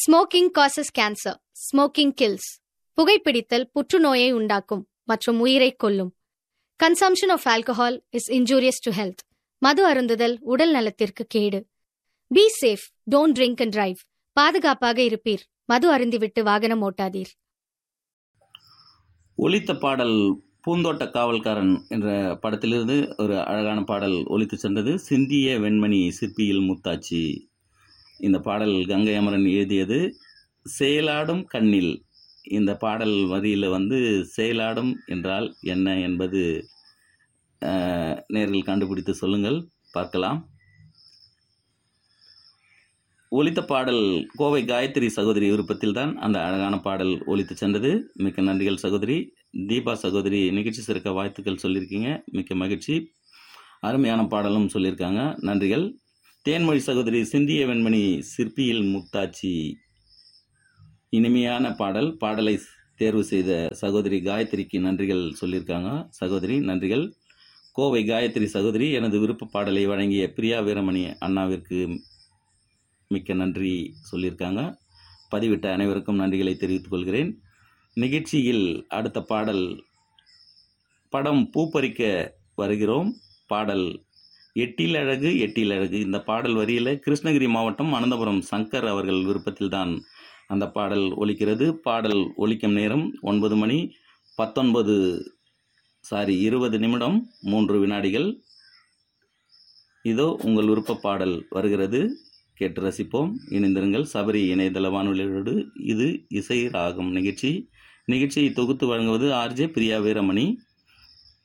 smoking causes cancer smoking kills புகைப்பிடித்தல் புற்றுநோயை உண்டாக்கும் மற்றும் உயிரை கொல்லும் consumption of alcohol is injurious to health மது அருந்துதல் உடல் நலத்திற்கு கேடு be safe don't drink and drive பாதுகாப்பாக இருப்பீர் மது அருந்திவிட்டு வாகனம் ஓட்டாதீர் ஒலித்த பாடல் பூந்தோட்ட காவல்காரன் என்ற படத்திலிருந்து ஒரு அழகான பாடல் ஒலித்து சென்றது சிந்திய வெண்மணி சிற்பியில் முத்தாச்சி இந்த பாடல் கங்கை அமரன் எழுதியது செயலாடும் கண்ணில் இந்த பாடல் வரியில் வந்து செயலாடும் என்றால் என்ன என்பது அஹ், நேர்கள் கண்டுபிடித்து சொல்லுங்கள் பார்க்கலாம் ஒலித்த பாடல் கோவை காயத்ரி சகோதரி விருப்பத்தில் தான் அந்த அழகான பாடல் ஒலித்து சென்றது மிக்க நன்றிகள் சகோதரி தீபா சகோதரி நிகழ்ச்சி சிறக்க வாழ்த்துக்கள் சொல்லியிருக்கீங்க மிக்க மகிழ்ச்சி அருமையான பாடலும் சொல்லியிருக்காங்க நன்றிகள் தேன்மொழி சகோதரி சிந்திய வெண்மணி சிற்பியில் முத்தாச்சி இனிமையான பாடல் பாடலை தேர்வு செய்த சகோதரி காயத்ரிக்கு நன்றிகள் சொல்லியிருக்காங்க சகோதரி நன்றிகள் கோவை காயத்ரி சகோதரி எனது விருப்ப பாடலை வழங்கிய பிரியா வீரமணி அண்ணாவிற்கு மிக்க நன்றி சொல்லியிருக்காங்க பதிவிட்ட அனைவருக்கும் நன்றிகளை தெரிவித்துக் கொள்கிறேன் நிகழ்ச்சியில் அடுத்த பாடல் படம் பூப்பறிக்க வருகிறோம் பாடல் எட்டில் அழகு எட்டில் அழகு இந்த பாடல் வரியில் கிருஷ்ணகிரி மாவட்டம் அனந்தபுரம் சங்கர் அவர்கள் விருப்பத்தில்தான் அந்த பாடல் ஒலிக்கிறது பாடல் ஒலிக்கும் நேரம் ஒன்பது மணி பத்தொன்பது சாரி இருபது நிமிடம் மூன்று வினாடிகள் இதோ உங்கள் விருப்ப பாடல் வருகிறது கேட்டு ரசிப்போம் இணைந்திருங்கள் சபரி இணையதள வானொலியோடு இது இசை ராகம் நிகழ்ச்சி நிகழ்ச்சியை தொகுத்து வழங்குவது ஆர்ஜே பிரியா வீரமணி